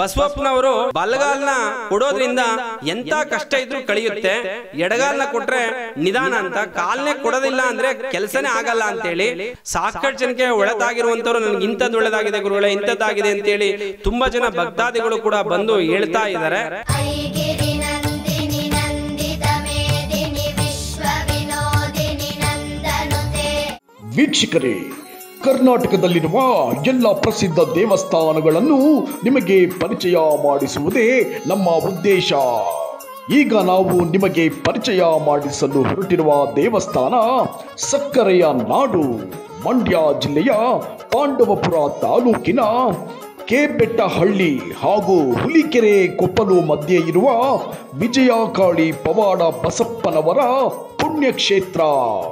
ಬಸವಪ್ಪನವರು ಬಲಗಾಲ್ನ ಕೊಡೋದ್ರಿಂದ ಎಂತ ಕಷ್ಟ ಇದ್ರೂ ಕಳಿಯುತ್ತೆ ಎಡಗಾಲ್ನ ಕೊಟ್ರೆ ನಿಧಾನ ಅಂತ ಕಾಲ್ನೇ ಕೊಡೋದಿಲ್ಲ ಅಂದ್ರೆ ಕೆಲಸನೇ ಆಗಲ್ಲ ಅಂತೇಳಿ ಸಾಕಷ್ಟು ಜನಕ್ಕೆ ಒಳ್ಳೆದಾಗಿರುವಂತವ್ರು ನನ್ಗೆ ಇಂಥದ್ದು ಒಳ್ಳೆದಾಗಿದೆ ಗುರುಗಳೇ ಇಂಥದ್ದಾಗಿದೆ ಅಂತೇಳಿ ತುಂಬಾ ಜನ ಭಕ್ತಾದಿಗಳು ಕೂಡ ಬಂದು ಹೇಳ್ತಾ ಇದ್ದಾರೆ ऐगिरि नन्दिनि नन्दित मेदिनि विश्वविनोदिनि नन्दनुते ವೀಕ್ಷಕರೇ ಕರ್ನಾಟಕದಲ್ಲಿರುವ ಎಲ್ಲ ಪ್ರಸಿದ್ಧ ದೇವಸ್ಥಾನಗಳನ್ನು ನಿಮಗೆ ಪರಿಚಯ ಮಾಡಿಸುವುದೇ ನಮ್ಮ ಉದ್ದೇಶ ಈಗ ನಾವು ನಿಮಗೆ ಪರಿಚಯ ಮಾಡಿಸಲು ಹೊರಟಿರುವ ದೇವಸ್ಥಾನ ಸಕ್ಕರೆಯ ನಾಡು ಮಂಡ್ಯ ಜಿಲ್ಲೆಯ ಪಾಂಡವಪುರ ತಾಲೂಕಿನ ಕೆಬೆಟ್ಟಹಳ್ಳಿ ಹಾಗೂ ಹುಲಿಕೆರೆ ಕೊಪ್ಪಲು ಮಧ್ಯೆ ಇರುವ ವಿಜಯಕಾಳಿ ಪವಾಡ ಬಸಪ್ಪನವರ ಪುಣ್ಯಕ್ಷೇತ್ರ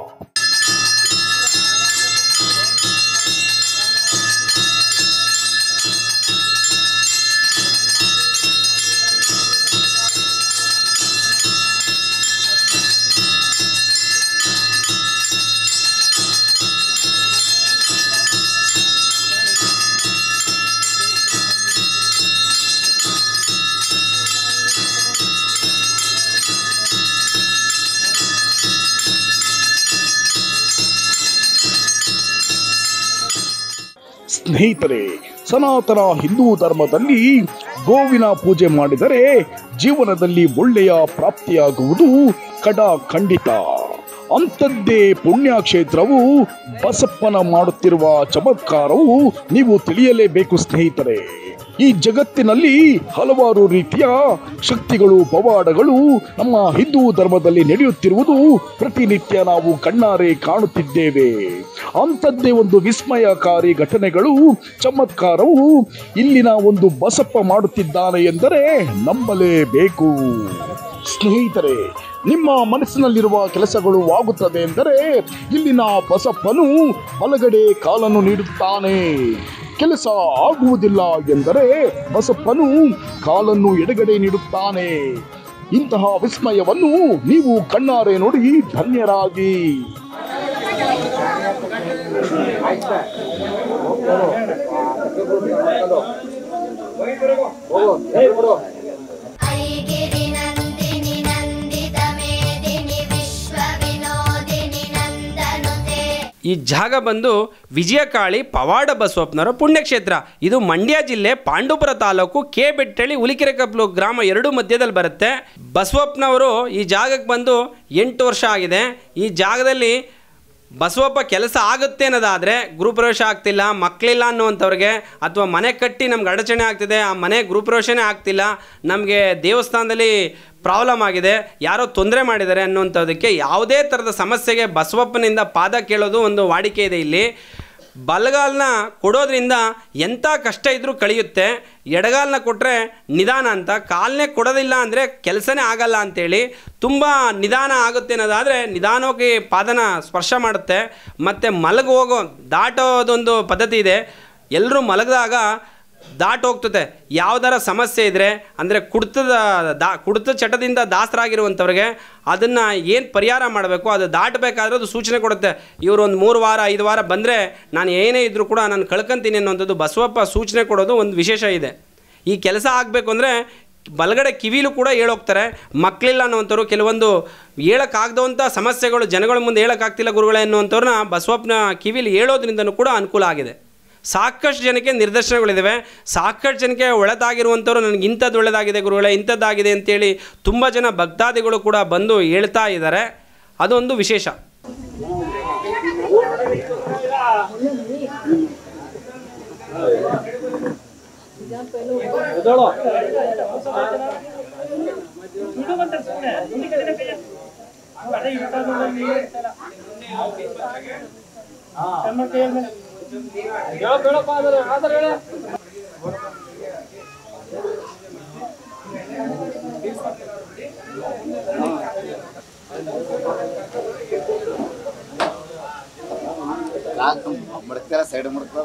ಸ್ನೇಹಿತರೆ ಸನಾತನ ಹಿಂದೂ ಧರ್ಮದಲ್ಲಿ ಗೋವಿನ ಪೂಜೆ ಮಾಡಿದರೆ ಜೀವನದಲ್ಲಿ ಒಳ್ಳೆಯ ಪ್ರಾಪ್ತಿಯಾಗುವುದು ಕಡ ಖಂಡಿತ ಅಂಥದ್ದೇ ಪುಣ್ಯಕ್ಷೇತ್ರವು ಬಸಪ್ಪನ ಮಾಡುತ್ತಿರುವ ಚಮತ್ಕಾರವು ನೀವು ತಿಳಿಯಲೇಬೇಕು ಸ್ನೇಹಿತರೆ ಈ ಜಗತ್ತಿನಲ್ಲಿ ಹಲವಾರು ರೀತಿಯ ಶಕ್ತಿಗಳು ಪವಾಡಗಳು ನಮ್ಮ ಹಿಂದೂ ಧರ್ಮದಲ್ಲಿ ನಡೆಯುತ್ತಿರುವುದು ಪ್ರತಿನಿತ್ಯ ನಾವು ಕಣ್ಣಾರೆ ಕಾಣುತ್ತಿದ್ದೇವೆ ಅಂಥದ್ದೇ ಒಂದು ವಿಸ್ಮಯಕಾರಿ ಘಟನೆಗಳು ಚಮತ್ಕಾರವು ಇಲ್ಲಿನ ಒಂದು ಬಸಪ್ಪ ಮಾಡುತ್ತಿದ್ದಾನೆ ಎಂದರೆ ನಂಬಲೇಬೇಕು ಸ್ನೇಹಿತರೆ ನಿಮ್ಮ ಮನಸ್ಸಿನಲ್ಲಿರುವ ಕೆಲಸಗಳು ಆಗುತ್ತದೆ ಎಂದರೆ ಇಲ್ಲಿನ ಬಸಪ್ಪನು ಬಲಗಡೆ ಕಾಲನ್ನು ನೀಡುತ್ತಾನೆ ಕೆಲಸ ಆಗುವುದಿಲ್ಲ ಎಂದರೆ ಬಸಪ್ಪನು ಕಾಲನ್ನು ಎಡಗಡೆ ನೀಡುತ್ತಾನೆ ಇಂತಹ ವಿಸ್ಮಯವನ್ನು ನೀವು ಕಣ್ಣಾರೆ ನೋಡಿ ಧನ್ಯರಾಗಿ ऐगिरि नन्दिनि नन्दित मेदिनि विश्वविनोदिनि नन्दनुते ಈ ಜಾಗ ಬಂದು ವಿಜಯಕಾಳಿ ಪವಾಡ ಬಸವಪ್ಪನವರ ಪುಣ್ಯಕ್ಷೇತ್ರ ಇದು ಮಂಡ್ಯ ಜಿಲ್ಲೆ ಪಾಂಡುಪುರ ತಾಲೂಕು ಕೆ ಬೆಟ್ಟಳ್ಳಿ ಹುಲಿಕೆರೆ ಕಪ್ಲು ಗ್ರಾಮ ಎರಡು ಮಧ್ಯದಲ್ಲಿ ಬರುತ್ತೆ ಬಸವಪ್ಪನವರು ಈ ಜಾಗಕ್ಕೆ ಬಂದು ಎಂಟು ವರ್ಷ ಆಗಿದೆ ಈ ಜಾಗದಲ್ಲಿ ಬಸವಪ್ಪ ಕೆಲಸ ಆಗುತ್ತೆ ಅನ್ನೋದಾದರೆ ಗೃಹಪ್ರವೇಶ ಆಗ್ತಿಲ್ಲ ಮಕ್ಕಳಿಲ್ಲ ಅನ್ನುವಂಥವ್ರಿಗೆ ಅಥವಾ ಮನೆ ಕಟ್ಟಿ ನಮ್ಗೆ ಅಡಚಣೆ ಆಗ್ತಿದೆ ಆ ಮನೆ ಗೃಹಪ್ರವೇಶನೇ ಆಗ್ತಿಲ್ಲ ನಮಗೆ ದೇವಸ್ಥಾನದಲ್ಲಿ ಪ್ರಾಬ್ಲಮ್ ಆಗಿದೆ ಯಾರೋ ತೊಂದರೆ ಮಾಡಿದ್ದಾರೆ ಅನ್ನುವಂಥದ್ದಕ್ಕೆ ಯಾವುದೇ ಥರದ ಸಮಸ್ಯೆಗೆ ಬಸವಪ್ಪನಿಂದ ಪಾದ ಕೇಳೋದು ಒಂದು ವಾಡಿಕೆ ಇದೆ ಇಲ್ಲಿ ಬಲಗಾಲ್ನ ಕೊಡೋದ್ರಿಂದ ಎಂಥ ಕಷ್ಟ ಇದ್ರೂ ಕಳಿಯುತ್ತೆ ಎಡಗಾಲ್ನ ಕೊಟ್ಟರೆ ನಿಧಾನ ಅಂತ ಕಾಲ್ನೇ ಕೊಡೋದಿಲ್ಲ ಅಂದರೆ ಕೆಲಸನೇ ಆಗಲ್ಲ ಅಂತೇಳಿ ತುಂಬ ನಿಧಾನ ಆಗುತ್ತೆ ಅನ್ನೋದಾದರೆ ನಿಧಾನವಾಗಿ ಪಾದನ ಸ್ಪರ್ಶ ಮಾಡುತ್ತೆ ಮತ್ತು ಮಲಗಿ ಹೋಗೋ ದಾಟೋದೊಂದು ಪದ್ಧತಿ ಇದೆ ಎಲ್ಲರೂ ಮಲಗಿದಾಗ ದಾಟ್ ಹೋಗ್ತದೆ ಯಾವ್ದಾರ ಸಮಸ್ಯೆ ಇದ್ದರೆ ಅಂದರೆ ಕುಡ್ತದ ದಾ ಕುಡ್ತದ ಚಟದಿಂದ ದಾಸರಾಗಿರುವಂಥವ್ರಿಗೆ ಅದನ್ನು ಏನು ಪರಿಹಾರ ಮಾಡಬೇಕು ಅದು ದಾಟಬೇಕಾದ್ರೆ ಅದು ಸೂಚನೆ ಕೊಡುತ್ತೆ ಇವರು ಒಂದು ಮೂರು ವಾರ ಐದು ವಾರ ಬಂದರೆ ನಾನು ಏನೇ ಇದ್ದರೂ ಕೂಡ ನಾನು ಕಳ್ಕೊಂತೀನಿ ಅನ್ನೋಂಥದ್ದು ಬಸವಪ್ಪ ಸೂಚನೆ ಕೊಡೋದು ಒಂದು ವಿಶೇಷ ಇದೆ ಈ ಕೆಲಸ ಆಗಬೇಕು ಅಂದರೆ ಬಲಗಡೆ ಕಿವಿಲೂ ಕೂಡ ಹೇಳೋಗ್ತಾರೆ ಮಕ್ಕಳಿಲ್ಲ ಅನ್ನುವಂಥವ್ರು ಕೆಲವೊಂದು ಹೇಳೋಕ್ಕಾಗದಂಥ ಸಮಸ್ಯೆಗಳು ಜನಗಳ ಮುಂದೆ ಹೇಳೋಕ್ಕಾಗ್ತಿಲ್ಲ ಗುರುಗಳೇ ಅನ್ನುವಂಥವ್ರನ್ನ ಬಸವಪ್ಪನ ಕಿವಿಲಿ ಹೇಳೋದ್ರಿಂದನೂ ಕೂಡ ಅನುಕೂಲ ಆಗಿದೆ ಸಾಕಷ್ಟು ಜನಕ್ಕೆ ನಿದರ್ಶನಗಳಿದ್ದಾವೆ ಸಾಕಷ್ಟು ಜನಕ್ಕೆ ಒಳ್ಳೆದಾಗಿರುವಂಥವ್ರು ನನಗೆ ಇಂಥದ್ದು ಒಳ್ಳೆದಾಗಿದೆ ಗುರುಗಳೇ ಇಂಥದ್ದಾಗಿದೆ ಅಂತೇಳಿ ತುಂಬ ಜನ ಭಕ್ತಾದಿಗಳು ಕೂಡ ಬಂದು ಹೇಳ್ತಾ ಇದ್ದಾರೆ ಅದೊಂದು ವಿಶೇಷ ಮುಡ್ತಾರ ಸೈಡ್ ಮುಡ್ತದ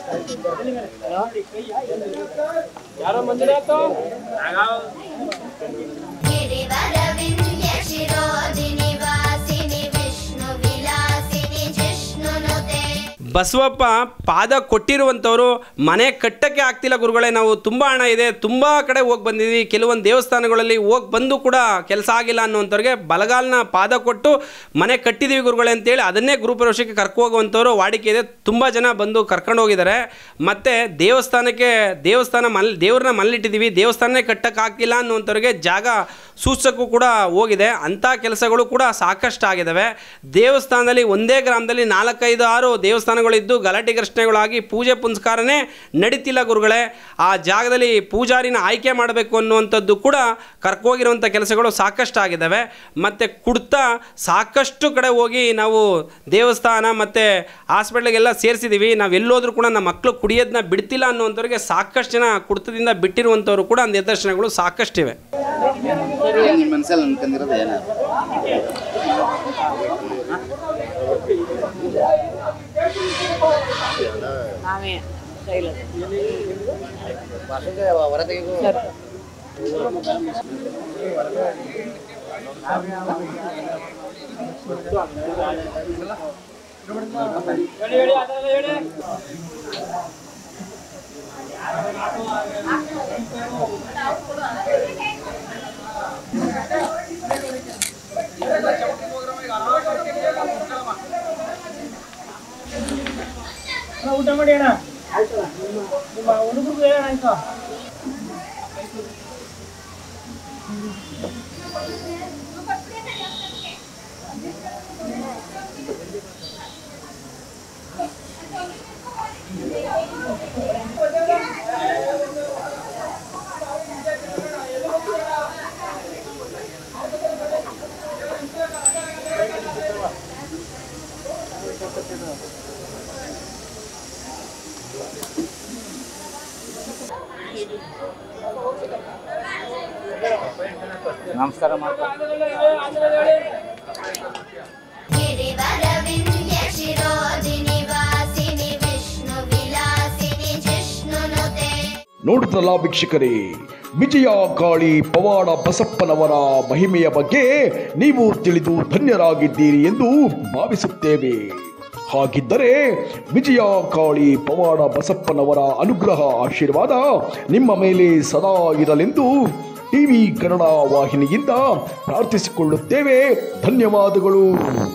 गिरिवरविन्द्यशिरोदिनि वासिनि विष्णुविलासिनि जिष्णुनुते ಬಸವಪ್ಪ ಪಾದ ಕೊಟ್ಟಿರುವಂಥವ್ರು ಮನೆ ಕಟ್ಟಕ್ಕೆ ಆಗ್ತಿಲ್ಲ ಗುರುಗಳೇ ನಾವು ತುಂಬ ಹಣ ಇದೆ ತುಂಬ ಕಡೆ ಹೋಗಿ ಬಂದಿದ್ವಿ ಕೆಲವೊಂದು ದೇವಸ್ಥಾನಗಳಲ್ಲಿ ಹೋಗಿ ಬಂದು ಕೂಡ ಕೆಲಸ ಆಗಿಲ್ಲ ಅನ್ನುವಂಥವ್ರಿಗೆ ಬಲಗಾಲನ ಪಾದ ಕೊಟ್ಟು ಮನೆ ಕಟ್ಟಿದ್ದೀವಿ ಗುರುಗಳೇ ಅಂತೇಳಿ ಅದನ್ನೇ ಗುರುಪ್ರವೇಶಕ್ಕೆ ಕರ್ಕೊ ಹೋಗುವಂಥವ್ರು ವಾಡಿಕೆ ಇದೆ ತುಂಬ ಜನ ಬಂದು ಕರ್ಕೊಂಡು ಹೋಗಿದ್ದಾರೆ ಮತ್ತು ದೇವಸ್ಥಾನಕ್ಕೆ ದೇವಸ್ಥಾನ ಮಲ್ ದೇವ್ರನ್ನ ಮಲ್ಲಿಟ್ಟಿದ್ದೀವಿ ದೇವಸ್ಥಾನನೇ ಕಟ್ಟಕ್ಕಾಗ್ತಿಲ್ಲ ಅನ್ನುವಂಥವ್ರಿಗೆ ಜಾಗ ಸೂಚಕ್ಕೂ ಕೂಡ ಹೋಗಿದೆ ಅಂಥ ಕೆಲಸಗಳು ಕೂಡ ಸಾಕಷ್ಟು ಆಗಿದ್ದಾವೆ ದೇವಸ್ಥಾನದಲ್ಲಿ ಒಂದೇ ಗ್ರಾಮದಲ್ಲಿ ನಾಲ್ಕೈದು ಆರು ದೇವಸ್ಥಾನಗಳಿದ್ದು ಗಲಾಟೆ ಘರ್ಷಣೆಗಳಾಗಿ ಪೂಜೆ ಪುನಸ್ಕಾರನೇ ನಡೀತಿಲ್ಲ ಗುರುಗಳೇ ಆ ಜಾಗದಲ್ಲಿ ಪೂಜಾರಿನ ಆಯ್ಕೆ ಮಾಡಬೇಕು ಅನ್ನುವಂಥದ್ದು ಕೂಡ ಕರ್ಕೋಗಿರುವಂಥ ಕೆಲಸಗಳು ಸಾಕಷ್ಟು ಆಗಿದ್ದಾವೆ ಮತ್ತು ಕುಡ್ತಾ ಸಾಕಷ್ಟು ಕಡೆ ಹೋಗಿ ನಾವು ದೇವಸ್ಥಾನ ಮತ್ತು ಹಾಸ್ಪಿಟ್ಲಿಗೆಲ್ಲ ಸೇರಿಸಿದ್ದೀವಿ ನಾವು ಎಲ್ಲೋದ್ರೂ ಕೂಡ ನಮ್ಮ ಮಕ್ಕಳು ಕುಡಿಯೋದನ್ನ ಬಿಡ್ತಿಲ್ಲ ಅನ್ನುವಂಥವ್ರಿಗೆ ಸಾಕಷ್ಟು ಜನ ಕುಡ್ತದಿಂದ ಬಿಟ್ಟಿರುವಂಥವ್ರು ಕೂಡ ನಿದರ್ಶನಗಳು ಸಾಕಷ್ಟಿವೆ ನಿಮ್ಮ ಮನಸ್ಸಲ್ಲಿ ಅನ್ಕೊಂಡಿರೋದು ಏನಾದ್ರು ನಾವೇ ಟೈಲರ್ ಊಟ ಮಾಡಿ ಅಣ್ಣ ನಿಮ್ಮ ಹುಡುಗರು ಹೇಳೋಣ ಆಯ್ತಾ ನಮಸ್ಕಾರ ಮಾಡ್ತಾರೆ गिरिवरविन्द्यशिरोदिनि वासिनि विष्णुविलासिनि जिष्णुनुते ನೋಡಿದ್ರಲ್ಲ ವೀಕ್ಷಕರೇ ವಿಜಯ ಕಾಳಿ ಪವಾಡ ಬಸಪ್ಪನವರ ಮಹಿಮೆಯ ಬಗ್ಗೆ ನೀವು ತಿಳಿದು ಧನ್ಯರಾಗಿದ್ದೀರಿ ಎಂದು ಭಾವಿಸುತ್ತೇವೆ ಹಾಗಿದ್ದರೆ ವಿಜಯ ಕಾಳಿ ಪವಾಡ ಬಸಪ್ಪನವರ ಅನುಗ್ರಹ ಆಶೀರ್ವಾದ ನಿಮ್ಮ ಮೇಲೆ ಸದಾ ಇರಲೆಂದು ಟಿವಿ ಕನ್ನಡ ವಾಹಿನಿಯಿಂದ ಪ್ರಾರ್ಥಿಸಿಕೊಳ್ಳುತ್ತೇವೆ ಧನ್ಯವಾದಗಳು